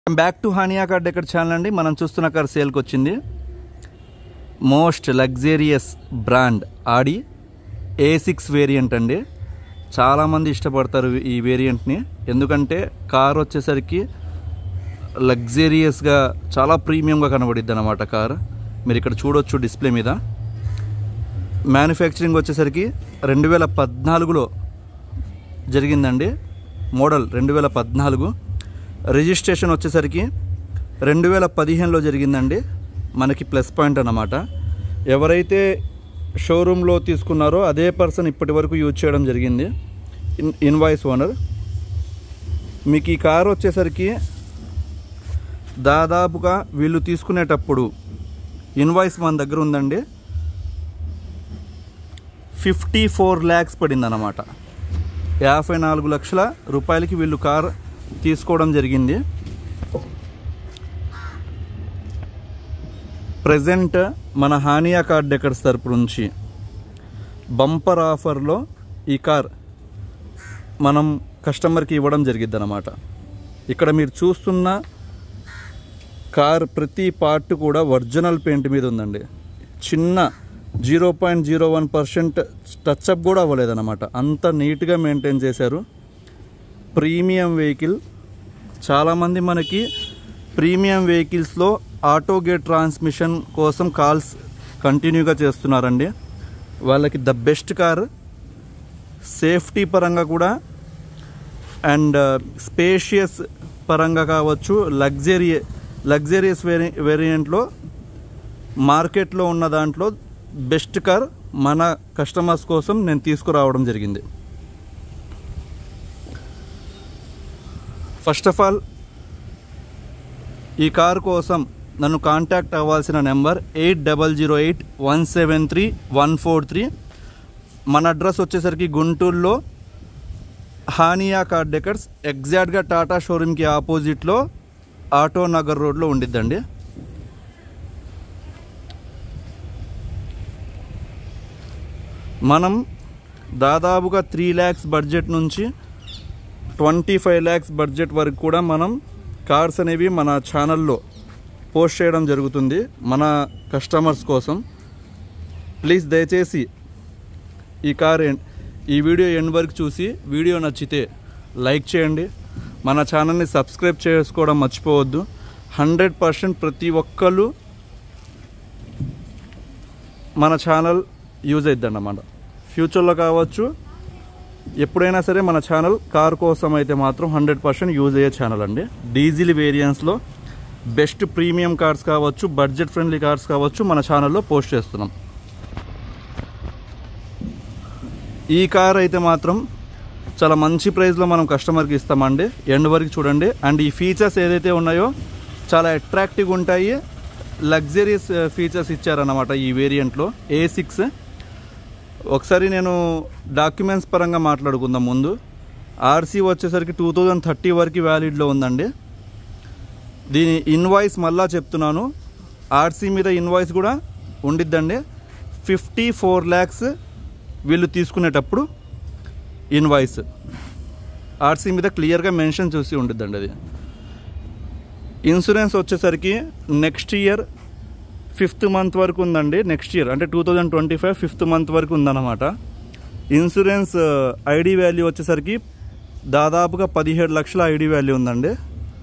Back to హానియా కార్డ్ ఎక్కడ ఛానల్ అండి మనం చూస్తున్న కార్ సేల్కి వచ్చింది most luxurious brand Audi A six variant అండి చాలామంది ఇష్టపడతారు ఈ వేరియంట్ని ఎందుకంటే కార్ వచ్చేసరికి లగ్జరియస్గా చాలా ప్రీమియంగా కనబడిద్ది అనమాట కార్ మీరు ఇక్కడ చూడొచ్చు డిస్ప్లే మీద మ్యానుఫ్యాక్చరింగ్ వచ్చేసరికి రెండు వేల పద్నాలుగులో జరిగిందండి మోడల్ రెండు వేల పద్నాలుగు రిజిస్ట్రేషన్ వచ్చేసరికి రెండు వేల పదిహేనులో జరిగిందండి మనకి ప్లస్ పాయింట్ అన్నమాట ఎవరైతే షోరూంలో తీసుకున్నారో అదే పర్సన్ ఇప్పటి వరకు యూజ్ చేయడం జరిగింది ఇన్ ఇన్వాయిస్ ఓనర్ మీకు ఈ కార్ వచ్చేసరికి దాదాపుగా వీళ్ళు తీసుకునేటప్పుడు ఇన్వాయిస్ మన దగ్గర ఉందండి ఫిఫ్టీ ఫోర్ ల్యాక్స్ పడింది అన్నమాట యాభై నాలుగు లక్షల రూపాయలకి వీళ్ళు కార్ తీసుకోవడం జరిగింది ప్రజెంట్ మన హానియా కార్ డెకర్స్ తరపు నుంచి బంపర్ ఆఫర్లో ఈ కార్ మనం కస్టమర్కి ఇవ్వడం జరిగిద్ది అనమాట ఇక్కడ మీరు చూస్తున్న కార్ ప్రతి పార్ట్ కూడా ఒరిజినల్ పెయింట్ మీద ఉందండి చిన్న zero point zero one percent touch up కూడా అవ్వలేదన్నమాట అంత నీట్గా మెయింటైన్ చేశారు ప్రీమియం వెహికల్ చాలామంది మనకి ప్రీమియం వెహికల్స్లో ఆటో గేట్ ట్రాన్స్మిషన్ కోసం కాల్స్ కంటిన్యూగా చేస్తున్నారండి వాళ్ళకి ద బెస్ట్ కార్ సేఫ్టీ పరంగా కూడా అండ్ స్పేషియస్ పరంగా కావచ్చు లగ్జరీ లగ్జరియస్ వేరి వేరియంట్లో మార్కెట్లో ఉన్న దాంట్లో బెస్ట్ కార్ మన కస్టమర్స్ కోసం నేను తీసుకురావడం జరిగింది ఫస్ట్ ఆఫ్ ఆల్ ఈ కార్ కోసం నన్ను కాంటాక్ట్ అవ్వాల్సిన number eight double zero eight one seven three one four three మన అడ్రస్ వచ్చేసరికి గుంటూరులో హానియా కార్ డెకర్స్ ఎగ్జాక్ట్గా టాటా షోరూమ్కి ఆపోజిట్లో ఆటో నగర్ రోడ్లో ఉండిద్దండి మనం దాదాపుగా త్రీ ల్యాక్స్ బడ్జెట్ నుంచి ట్వంటీ ఫైవ్ ల్యాక్స్ బడ్జెట్ వరకు కూడా మనం కార్స్ అనేవి మన ఛానల్లో పోస్ట్ చేయడం జరుగుతుంది మన కస్టమర్స్ కోసం ప్లీజ్ దయచేసి ఈ కార్ ఎన్- ఈ వీడియో ఎండ్ వరకు చూసి వీడియో నచ్చితే లైక్ చేయండి మన ఛానల్ని సబ్స్క్రైబ్ చేసుకోవడం మర్చిపోవద్దు హండ్రెడ్ పర్సెంట్ ప్రతి ఒక్కళ్ళు మన ఛానల్ యూజ్ అవుద్ది అన్నమాట ఫ్యూచర్లో కావచ్చు ఎప్పుడైనా సరే మన ఛానల్ కార్ కోసం అయితే మాత్రం హండ్రెడ్ పర్సెంట్ యూజ్ అయ్యే ఛానల్ అండి డీజిల్ వేరియంట్స్లో బెస్ట్ ప్రీమియం కార్స్ కావచ్చు బడ్జెట్ ఫ్రెండ్లీ కార్స్ కావచ్చు మన ఛానల్లో పోస్ట్ చేస్తున్నాం ఈ కార్ అయితే మాత్రం చాలా మంచి ప్రైస్లో మనం కస్టమర్కి ఇస్తామండి ఎండ్ వరకు చూడండి అండ్ ఈ ఫీచర్స్ ఏదైతే ఉన్నాయో చాలా అట్రాక్టివ్గా ఉంటాయి లగ్జరియస్ ఫీచర్స్ ఇచ్చారన్నమాట ఈ వేరియంట్లో ఏ సిక్స్ ఒకసారి నేను డాక్యుమెంట్స్ పరంగా మాట్లాడుకుందాం ముందు ఆర్సీ వచ్చేసరికి టూ థౌజండ్ థర్టీ వరకు వ్యాలిడ్లో ఉందండి దీని ఇన్వాయిస్ మళ్ళా చెప్తున్నాను ఆర్సీ మీద ఇన్వాయిస్ కూడా ఉండిద్దండి ఫిఫ్టీ ఫోర్ ల్యాక్స్ వీళ్ళు తీసుకునేటప్పుడు ఇన్వాయిస్ ఆర్సీ మీద క్లియర్గా మెన్షన్ చూసి ఉండిద్దండి అది ఇన్సూరెన్స్ వచ్చేసరికి నెక్స్ట్ ఇయర్ ఫిఫ్త్ మంత్ వరకు ఉందండి నెక్స్ట్ ఇయర్ అంటే two thousand twenty five fifth month వరకు ఉందన్నమాట ఇన్సూరెన్స్ ఐడి వాల్యూ వచ్చేసరికి దాదాపుగా పదిహేడు లక్షల ఐడి వాల్యూ ఉందండి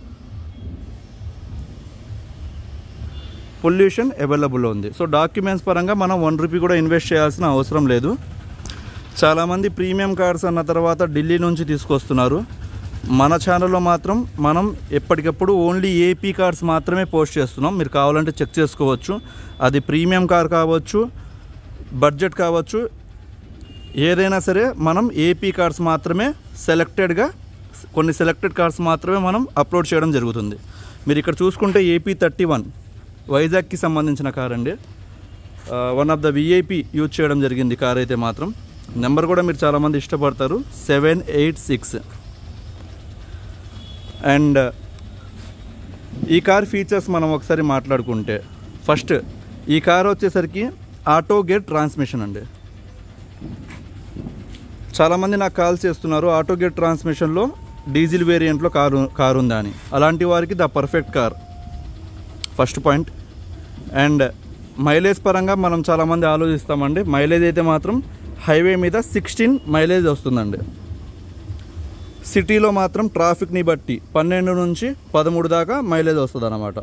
పొల్యూషన్ అవైలబుల్ ఉంది సో డాక్యుమెంట్స్ పరంగా మనం వన్ రూపీ కూడా ఇన్వెస్ట్ చేయాల్సిన అవసరం లేదు చాలామంది ప్రీమియం కార్డ్స్ అన్న తర్వాత ఢిల్లీ నుంచి తీసుకొస్తున్నారు మన ఛానల్లో మాత్రం మనం ఎప్పటికప్పుడు ఓన్లీ ఏపీ కార్డ్స్ మాత్రమే పోస్ట్ చేస్తున్నాం మీరు కావాలంటే చెక్ చేసుకోవచ్చు అది ప్రీమియం కార్ కావచ్చు బడ్జెట్ కావచ్చు ఏదైనా సరే మనం ఏపీ కార్డ్స్ మాత్రమే సెలెక్టెడ్గా కొన్ని సెలెక్టెడ్ కార్డ్స్ మాత్రమే మనం అప్లోడ్ చేయడం జరుగుతుంది మీరు ఇక్కడ చూసుకుంటే ఏపీ థర్టీ వన్ వైజాగ్కి సంబంధించిన కార్ అండి one of the VIP use చేయడం జరిగింది కార్ అయితే మాత్రం నెంబర్ కూడా మీరు చాలామంది ఇష్టపడతారు సెవెన్ ఎయిట్ సిక్స్ అండ్ ఈ కార్ ఫీచర్స్ మనం ఒకసారి మాట్లాడుకుంటే ఫస్ట్ ఈ కార్ వచ్చేసరికి ఆటో గేట్ ట్రాన్స్మిషన్ అండి చాలామంది నాకు కాల్ చేస్తున్నారు ఆటో గేట్ ట్రాన్స్మిషన్లో డీజిల్ వేరియంట్లో కారు కారు ఉందా అని అలాంటి వారికి the perfect car first point and mileage పరంగా మనం చాలామంది ఆలోచిస్తామండి మైలేజ్ అయితే మాత్రం హైవే మీద సిక్స్టీన్ మైలేజ్ వస్తుందండి సిటీలో మాత్రం ట్రాఫిక్ని బట్టి పన్నెండు నుంచి పదమూడు దాకా మైలేజ్ వస్తుంది అన్నమాట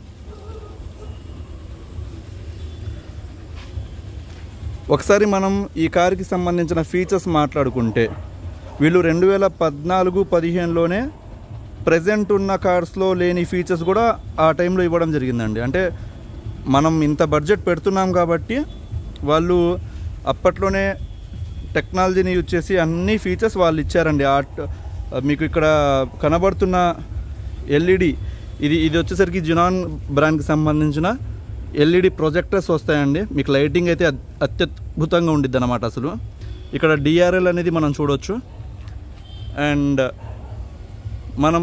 ఒకసారి మనం ఈ కార్కి సంబంధించిన ఫీచర్స్ మాట్లాడుకుంటే వీళ్ళు రెండు వేల పద్నాలుగు పదిహేనులోనే ప్రజెంట్ ఉన్న కార్స్లో లేని ఫీచర్స్ కూడా ఆ టైంలో ఇవ్వడం జరిగిందండి అంటే మనం ఇంత బడ్జెట్ పెడుతున్నాం కాబట్టి వాళ్ళు అప్పట్లోనే టెక్నాలజీని యూజ్ చేసి అన్ని ఫీచర్స్ వాళ్ళు ఇచ్చారండి ఆర్ట్ మీకు ఇక్కడ కనబడుతున్న ఎల్ఈడి ఇది ఇది వచ్చేసరికి జునాన్ బ్రాండ్కి సంబంధించిన ఎల్ఈడి ప్రొజెక్టర్స్ వస్తాయండి మీకు లైటింగ్ అయితే అత్- అత్యద్భుతంగా ఉండిద్ది అనమాట అసలు ఇక్కడ డిఆర్ఎల్ అనేది మనం చూడొచ్చు అండ్ మనం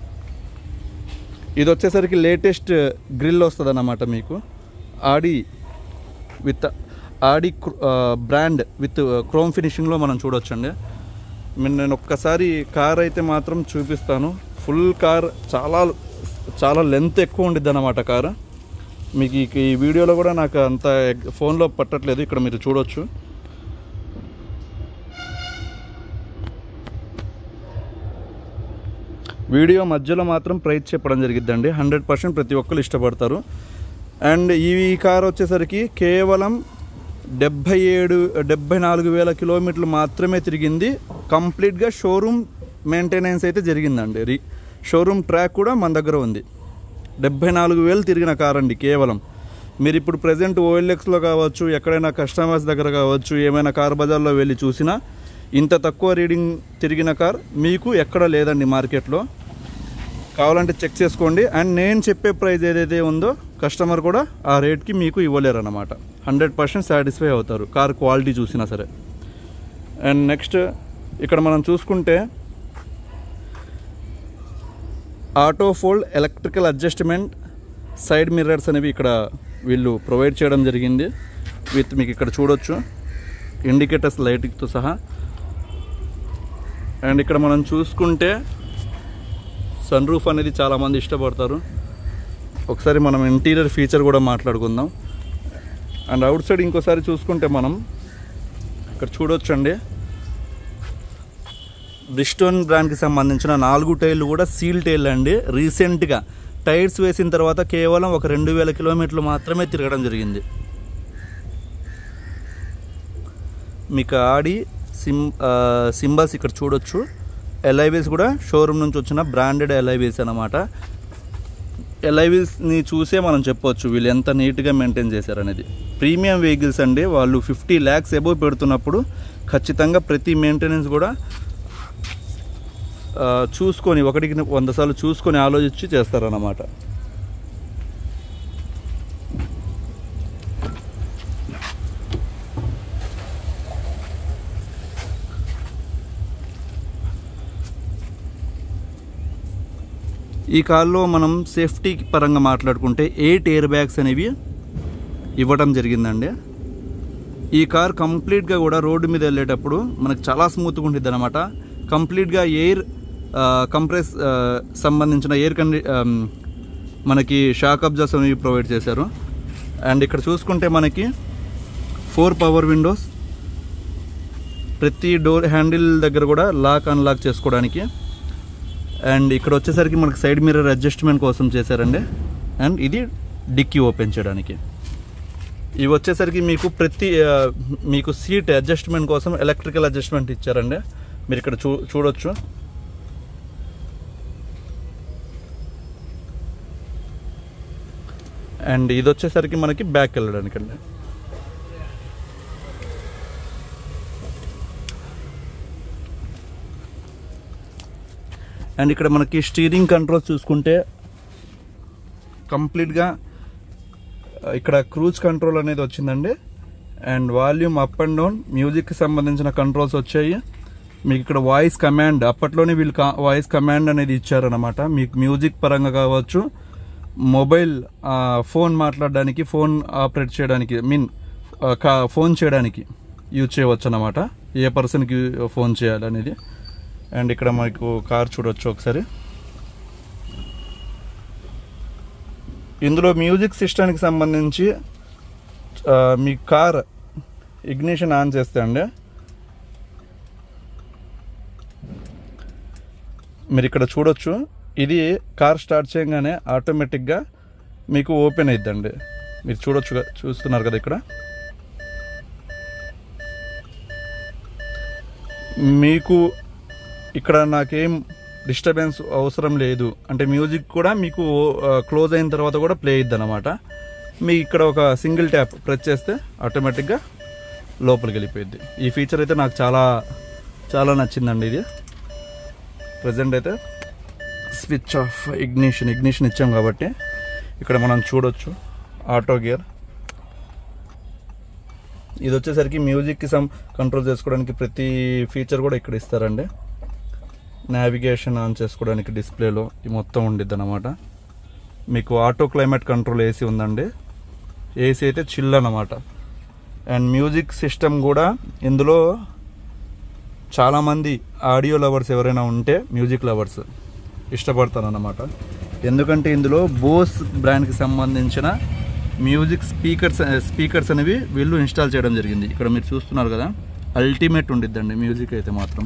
ఇది వచ్చేసరికి లేటెస్ట్ గ్రిల్ వస్తుంది అన్నమాట మీకు Audi with Audi brand with chrome ఫినిషింగ్లో మనం చూడొచ్చండి మీరు నేను ఒక్కసారి కార్ అయితే మాత్రం చూపిస్తాను ఫుల్ కార్ చాలా చాలా లెంత్ ఎక్కువ ఉండిద్ది అన్నమాట కారు మీకు ఈ- ఈ వీడియోలో కూడా నాకు అంత ఎగ్- ఫోన్లో పట్టట్లేదు ఇక్కడ మీరు చూడొచ్చు వీడియో మధ్యలో మాత్రం ప్రైస్ చెప్పడం జరిగిద్దండి హండ్రెడ్ పర్సెంట్ ప్రతి ఒక్కరు ఇష్టపడతారు అండ్ ఈ ఈ కార్ వచ్చేసరికి కేవలం డెబ్భై ఏడు డెబ్భై నాలుగు వేల కిలోమీటర్లు మాత్రమే తిరిగింది కంప్లీట్గా షోరూమ్ మెయింటెనెన్స్ అయితే జరిగిందండి రీ షోరూమ్ ట్రాక్ కూడా మన దగ్గర ఉంది డెబ్భై నాలుగు వేలు తిరిగిన కార్ అండి కేవలం మీరు ఇప్పుడు ప్రజెంట్ ఓఎల్ఎక్స్లో కావచ్చు ఎక్కడైనా కస్టమర్స్ దగ్గర కావచ్చు ఏమైనా కార్ బజార్లో వెళ్ళి చూసినా ఇంత తక్కువ రీడింగ్ తిరిగిన కార్ మీకు ఎక్కడ లేదండి మార్కెట్లో కావాలంటే చెక్ చేసుకోండి అండ్ నేను చెప్పే ప్రైస్ ఏదైతే ఉందో కస్టమర్ కూడా ఆ రేట్కి మీకు ఇవ్వలేరు అనమాట హండ్రెడ్ పర్సెంట్ సాటిస్ఫై అవుతారు కార్ క్వాలిటీ చూసినా సరే అండ్ నెక్స్ట్ ఇక్కడ మనం చూసుకుంటే auto fold electrical adjustment side mirrors అనేవి ఇక్కడ వీళ్ళు ప్రొవైడ్ చేయడం జరిగింది విత్ మీకు ఇక్కడ చూడొచ్చు ఇండికేటర్స్ లైటింగ్తో సహా అండ్ ఇక్కడ మనం చూసుకుంటే సన్ రూఫ్ అనేది చాలామంది ఇష్టపడతారు ఒకసారి మనం ఇంటీరియర్ ఫీచర్ కూడా మాట్లాడుకుందాం అండ్ అవుట్ సైడ్ ఇంకోసారి చూసుకుంటే మనం ఇక్కడ చూడొచ్చండి బ్రిస్టోన్ బ్రాండ్కి సంబంధించిన నాలుగు టైర్లు కూడా సీల్ టైర్లు అండి రీసెంట్గా టైర్స్ వేసిన తర్వాత కేవలం ఒక రెండు వేల కిలోమీటర్లు మాత్రమే తిరగడం జరిగింది మీకు ఆడి సిమ్ సింబల్స్ ఇక్కడ చూడొచ్చు ఎల్ఐవీస్ కూడా షోరూమ్ నుంచి వచ్చిన బ్రాండెడ్ ఎల్ఐవీస్ అనమాట ఎల్ఐవీస్ని చూసే మనం చెప్పొచ్చు వీళ్ళు ఎంత నీట్గా మెయింటైన్ చేశారనేది ప్రీమియం వెహికల్స్ అండి వాళ్ళు ఫిఫ్టీ ల్యాక్స్ ఎబో పెడుతున్నప్పుడు ఖచ్చితంగా ప్రతి మెయింటెనెన్స్ కూడా ఆ, చూసుకొని ఒకటికి వంద సార్లు చూసుకొని ఆలోచించి చేస్తారన్నమాట ఈ కార్లో మనం సేఫ్టీ పరంగా మాట్లాడుకుంటే ఎయిట్ ఎయిర్ బ్యాగ్స్ అనేవి ఇవ్వడం జరిగిందండి ఈ కార్ కంప్లీట్గా కూడా రోడ్డు మీద వెళ్ళేటప్పుడు మనకు చాలా స్మూత్గా ఉంటుంది అనమాట కంప్లీట్గా ఎయిర్ కంప్రెస్ సంబంధించిన ఎయిర్ కండి ఆమ్, మనకి షాక్ అబ్జర్స్ అనేవి ప్రొవైడ్ చేశారు అండ్ ఇక్కడ చూసుకుంటే మనకి ఫోర్ పవర్ విండోస్ ప్రతి డోర్ హ్యాండిల్ దగ్గర కూడా లాక్ అన్లాక్ చేసుకోవడానికి అండ్ ఇక్కడ వచ్చేసరికి మనకి సైడ్ మిర్రర్ అడ్జస్ట్మెంట్ కోసం చేశారండి అండ్ ఇది డిక్కీ ఓపెన్ చేయడానికి ఇవి వచ్చేసరికి మీకు ప్రతి ఆ, మీకు సీట్ అడ్జస్ట్మెంట్ కోసం ఎలక్ట్రికల్ అడ్జస్ట్మెంట్ ఇచ్చారండి మీరు ఇక్కడ చూ చూడొచ్చు అండ్ ఇది వచ్చేసరికి మనకి బ్యాక్ వెళ్ళడానికి అండి అండ్ ఇక్కడ మనకి స్టీరింగ్ కంట్రోల్ చూసుకుంటే కంప్లీట్గా ఇక్కడ క్రూజ్ కంట్రోల్ అనేది వచ్చిందండి and volume up and down మ్యూజిక్కి సంబంధించిన కంట్రోల్స్ వచ్చాయి మీకు ఇక్కడ వాయిస్ కమాండ్ అప్పట్లోనే వీళ్ళు వాయిస్ కమాండ్ అనేది ఇచ్చారనమాట మీకు మ్యూజిక్ పరంగా కావచ్చు మొబైల్ ఆ, ఫోన్ మాట్లాడడానికి ఫోన్ ఆపరేట్ చేయడానికి మీన్ ఫోన్ చేయడానికి యూజ్ చేయవచ్చు అనమాట ఏ పర్సన్కి ఫోన్ చేయాలనేది అండ్ ఇక్కడ మీకు కార్ చూడొచ్చు ఒకసారి ఇందులో మ్యూజిక్ సిస్టమ్కి సంబంధించి ఆ, మీ కార్ ఇగ్నిషన్ ఆన్ చేస్తే అండి మీరు ఇక్కడ చూడొచ్చు ఇది కార్ స్టార్ట్ చేయగానే ఆటోమేటిక్గా మీకు ఓపెన్ అయిద్దండి మీరు చూడొచ్చు క- చూస్తున్నారు కదా ఇక్కడ మీకు ఇక్కడ నాకేం డిస్టర్బెన్స్ అవసరం లేదు అంటే మ్యూజిక్ కూడా మీకు క్లోజ్ అయిన తర్వాత కూడా ప్లే అయిద్ది అనమాట మీ ఇక్కడ ఒక సింగిల్ ట్యాప్ ప్రెస్ చేస్తే ఆటోమేటిక్గా లోపలికి వెళ్ళిపోయింది ఈ ఫీచర్ అయితే నాకు చాలా చాలా నచ్చిందండి ఇది ప్రజెంట్ అయితే స్విచ్ ఆఫ్ ఇగ్నిషన్ ఇగ్నిషన్ ఇచ్చాం కాబట్టి ఇక్కడ మనం చూడొచ్చు ఆటో గేర్ ఇది వచ్చేసరికి మ్యూజిక్కి సమ్ కంట్రోల్ చేసుకోవడానికి ప్రతి ఫీచర్ కూడా ఇక్కడ ఇస్తారండి నావిగేషన్ ఆన్ చేసుకోవడానికి డిస్ప్లేలో ఇది మొత్తం ఉండిద్ది అనమాట మీకు ఆటో క్లైమేట్ కంట్రోల్ ఏసీ ఉందండి ఏసీ అయితే చిల్ అనమాట అండ్ మ్యూజిక్ సిస్టమ్ కూడా ఇందులో చాలామంది ఆడియో లవర్స్ ఎవరైనా ఉంటే మ్యూజిక్ లవర్స్ ఇష్టపడతారన్నమాట ఎందుకంటే ఇందులో బోస్ బ్రాండ్కి సంబంధించిన మ్యూజిక్ స్పీకర్స్ స్పీకర్స్ అనేవి వీళ్ళు ఇన్స్టాల్ చేయడం జరిగింది ఇక్కడ మీరు చూస్తున్నారు కదా అల్టిమేట్ ఉండిద్దండి మ్యూజిక్ అయితే మాత్రం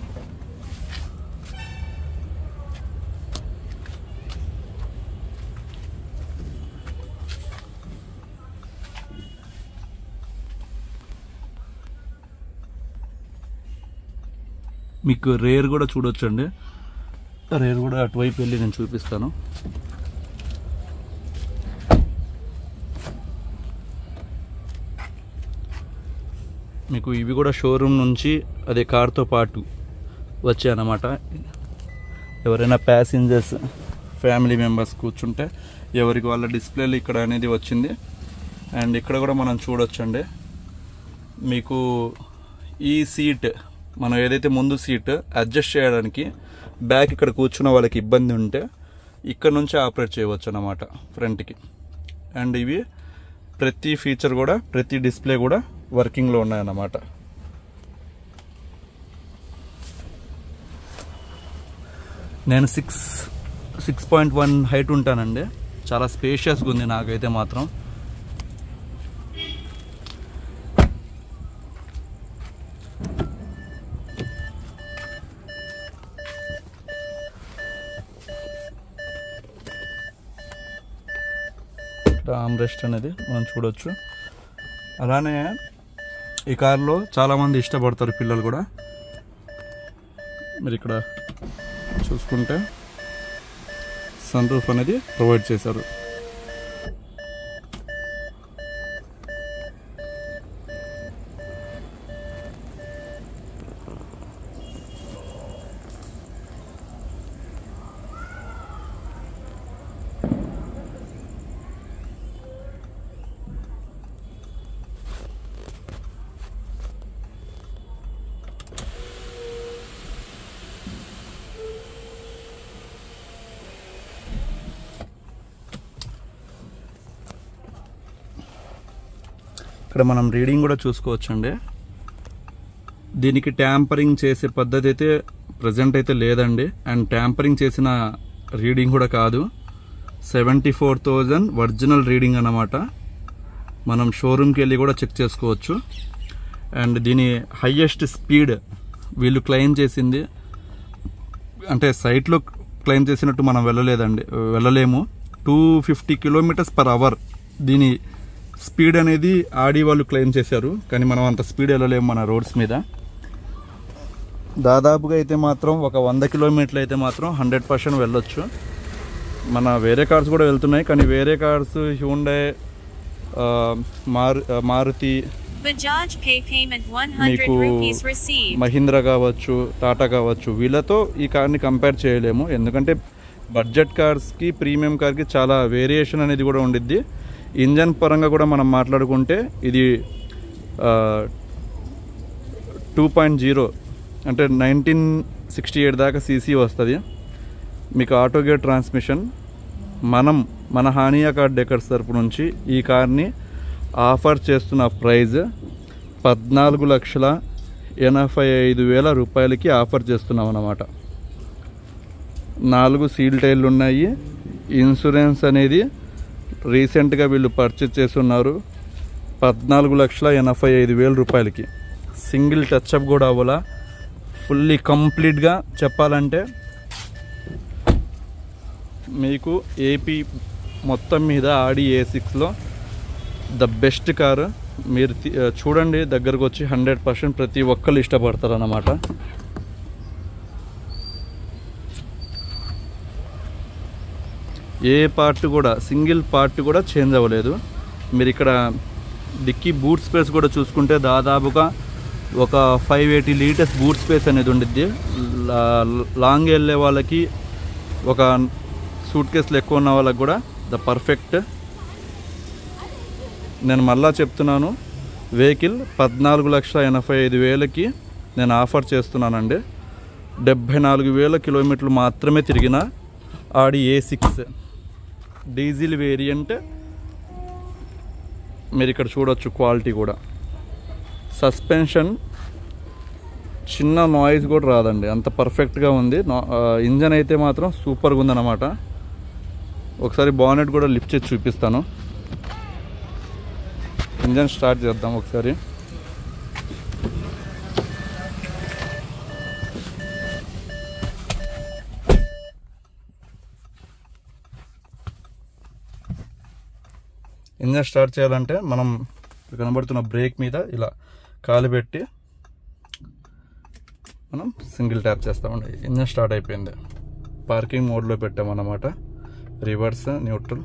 మీకు రేర్ కూడా చూడొచ్చండి రేర్ కూడా అటువైపు వెళ్ళి నేను చూపిస్తాను మీకు ఇవి కూడా షోరూమ్ నుంచి అదే కార్తో పాటు వచ్చాయన్నమాట ఎవరైనా ప్యాసింజర్స్ ఫ్యామిలీ మెంబర్స్ కూర్చుంటే ఎవరికి వాళ్ళ డిస్ప్లేలు ఇక్కడ అనేది వచ్చింది అండ్ ఇక్కడ కూడా మనం చూడొచ్చండి మీకు ఈ సీట్ మనం ఏదైతే ముందు సీట్ అడ్జస్ట్ చేయడానికి బ్యాక్ ఇక్కడ కూర్చున్న వాళ్ళకి ఇబ్బంది ఉంటే ఇక్కడ నుంచి ఆపరేట్ చేయవచ్చు అన్నమాట ఫ్రంట్కి అండ్ ఇవి ప్రతి ఫీచర్ కూడా ప్రతి డిస్ప్లే కూడా వర్కింగ్లో ఉన్నాయన్నమాట నేను six six point one height ఉంటానండి చాలా స్పేషియస్గా ఉంది నాకైతే మాత్రం ఇక్కడ ఆమ్రెస్ట్ అనేది మనం చూడొచ్చు అలానే ఈ కార్లో చాలామంది ఇష్టపడతారు పిల్లలు కూడా మీరు ఇక్కడ చూసుకుంటే సన్ రూఫ్ అనేది ప్రొవైడ్ చేశారు ఇక్కడ మనం రీడింగ్ కూడా చూసుకోవచ్చండి దీనికి ట్యాంపరింగ్ చేసే పద్ధతి అయితే ప్రజెంట్ అయితే లేదండి అండ్ ట్యాంపరింగ్ చేసిన రీడింగ్ కూడా కాదు seventy four thousand original reading అన్నమాట మనం షోరూమ్కి వెళ్ళి కూడా చెక్ చేసుకోవచ్చు అండ్ దీని హయ్యెస్ట్ స్పీడ్ వీళ్ళు క్లెయిమ్ చేసింది అంటే సైట్లో క్లెయిమ్ చేసినట్టు మనం వెళ్ళలేదండి వెళ్ళలేము two fifty kilometres per hour దీని స్పీడ్ అనేది ఆడి వాళ్ళు క్లెయిమ్ చేశారు కానీ మనం అంత స్పీడ్ వెళ్ళలేము మన రోడ్స్ మీద దాదాపుగా అయితే మాత్రం ఒక వంద కిలోమీటర్లు అయితే మాత్రం హండ్రెడ్ పర్సెంట్ వెళ్ళొచ్చు మన వేరే కార్స్ కూడా వెళ్తున్నాయి కానీ వేరే కార్స్ హ్యూండే మారు మారుతి Bajaj Pay payment 100 మీకు rupees received. మహీంద్రా కావచ్చు టాటా కావచ్చు వీళ్ళతో ఈ కార్ని కంపేర్ చేయలేము ఎందుకంటే బడ్జెట్ కార్స్కి ప్రీమియం కార్కి చాలా వేరియేషన్ అనేది కూడా ఉండిద్ది ఇంజన్ పరంగా కూడా మనం మాట్లాడుకుంటే ఇది టూ పాయింట్ జీరో అంటే నైన్టీన్ సిక్స్టీ ఎయిట్ దాకా సీసీ వస్తుంది మీకు ఆటో గేర్ ట్రాన్స్మిషన్ మనం మన హానియా కార్ డెకర్స్ తరపు నుంచి ఈ కార్ని ఆఫర్ చేస్తున్న ప్రైజ్ పద్నాలుగు లక్షల ఎనభై ఐదు వేల రూపాయలకి ఆఫర్ చేస్తున్నాం అన్నమాట నాలుగు సీల్ టైర్లు ఉన్నాయి ఇన్సూరెన్స్ అనేది రీసెంట్గా వీళ్ళు పర్చేజ్ చేస్తున్నారు పద్నాలుగు లక్షల ఎనభై ఐదు వేల రూపాయలకి సింగిల్ టచ్అప్ కూడా అవ్వాల ఫుల్లీ కంప్లీట్గా చెప్పాలంటే మీకు ఏపీ మొత్తం మీద ఆడి ఏ సిక్స్లో ద బెస్ట్ కారు మీరు తి- చూడండి దగ్గరకు వచ్చి హండ్రెడ్ పర్సెంట్ ప్రతి ఒక్కరు ఇష్టపడతారు అన్నమాట ఏ పార్ట్ కూడా సింగిల్ పార్ట్ కూడా చేంజ్ అవ్వలేదు మీరు ఇక్కడ డిక్కీ బూట్ స్పేస్ కూడా చూసుకుంటే దాదాపుగా ఒక five eighty litres boot space అనేది ఉండిద్ది లా- లాంగ్ వెళ్ళే వాళ్ళకి ఒక సూట్ కేసులు ఎక్కువ ఉన్న వాళ్ళకి కూడా ద పర్ఫెక్ట్ నేను మళ్ళా చెప్తున్నాను వెహికల్ పద్నాలుగు లక్షల ఎనభై ఐదు వేలకి నేను ఆఫర్ చేస్తున్నానండి డెబ్భై నాలుగు వేల కిలోమీటర్లు మాత్రమే తిరిగిన Audi A six diesel variant మీరు ఇక్కడ చూడొచ్చు క్వాలిటీ కూడా సస్పెన్షన్ చిన్న నాయిస్ కూడా రాదండి అంత పర్ఫెక్ట్గా ఉంది నా- ఆ, ఇంజన్ అయితే మాత్రం సూపర్గా ఉందన్నమాట ఒకసారి బానెట్ కూడా లిఫ్ట్ చేసి చూపిస్తాను ఇంజన్ స్టార్ట్ చేద్దాం ఒకసారి ఇంజన్ స్టార్ట్ చేయాలంటే మనం ఇక్కడ కనబడుతున్న బ్రేక్ మీద ఇలా కాలు పెట్టి మనం సింగిల్ ట్యాప్ చేస్తామండి ఇంజన్ స్టార్ట్ అయిపోయింది పార్కింగ్ మోడ్లో పెట్టామన్నమాట రివర్స్ న్యూట్రల్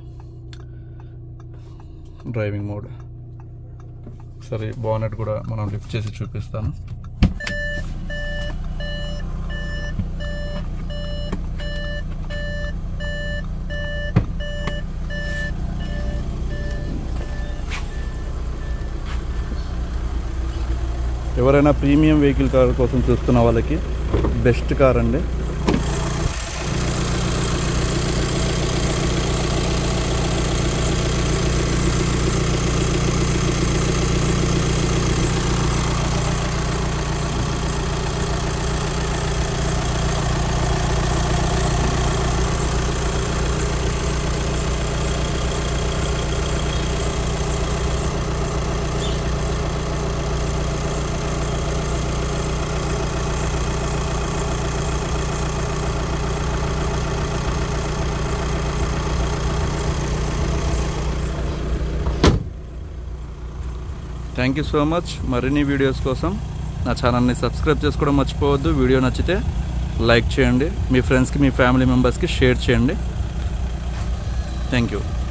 డ్రైవింగ్ మోడ్ సరే బానెట్ కూడా మనం లిఫ్ట్ చేసి చూపిస్తాను ఎవరైనా ప్రీమియం వెహికల్ కార్ కోసం చూస్తున్న వాళ్ళకి బెస్ట్ కార్ అండి థ్యాంక్ యూ సో మచ్ మరిన్ని వీడియోస్ కోసం నా ఛానల్ని సబ్స్క్రైబ్ చేసుకోవడం మర్చిపోవద్దు వీడియో నచ్చితే లైక్ చేయండి మీ ఫ్రెండ్స్కి మీ ఫ్యామిలీ మెంబర్స్కి షేర్ చేయండి థ్యాంక్ యూ